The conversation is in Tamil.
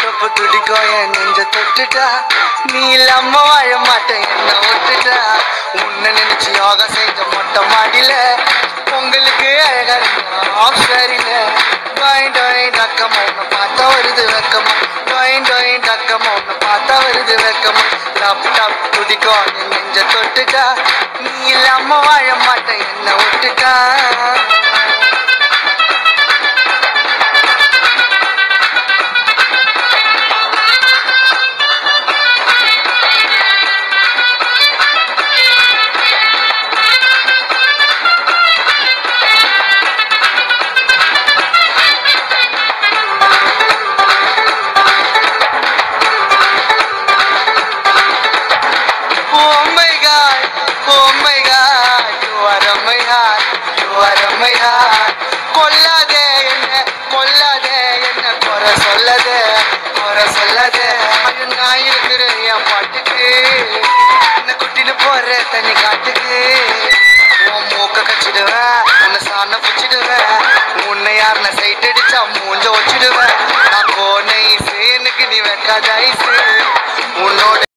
தப்பு துடிக்கும் என் நெஞ்ச தொட்டுட்டா நீ இல்லாம வாழ மாட்டேன் என்ன விட்டுட்டா உன்னை நினைச்சு யோகா செஞ்ச மொட்டை மாடியில உங்களுக்கு அழகா இருக்கும் சரியில்ல டொய் டொய் டக்கமா உன்னை பார்த்தா வருது வெக்கமா டொய் டொய் டக்கமா உன்னை பார்த்தா வருது வெக்கமா டப் டப் துடிக்கும் என் நெஞ்ச தொட்டுட்டா நீ இல்லாம வாழ மாட்டேன் என்ன விட்டுட்டா Oh my god, oh my god, you are my heart, you are my heart. கொல்லாதே என்ன கொல்லாதே என்ன குறை சொல்லாதே குறை சொல்லாதே அது நான் இருக்கிறேன் என் பாட்டுக்கு என்ன குட்டின்னு போற தண்ணி காட்டுக்கு உன் மூக்க கச்சிடுவேன் உன்னை சாண பிடிச்சிடுவேன் உன்னை யாருன சைட் அடிச்சா மூஞ்ச வச்சிடுவேன் நான் போன ஐசு எனக்கு நீ வைக்காத ஐசு உன்னோட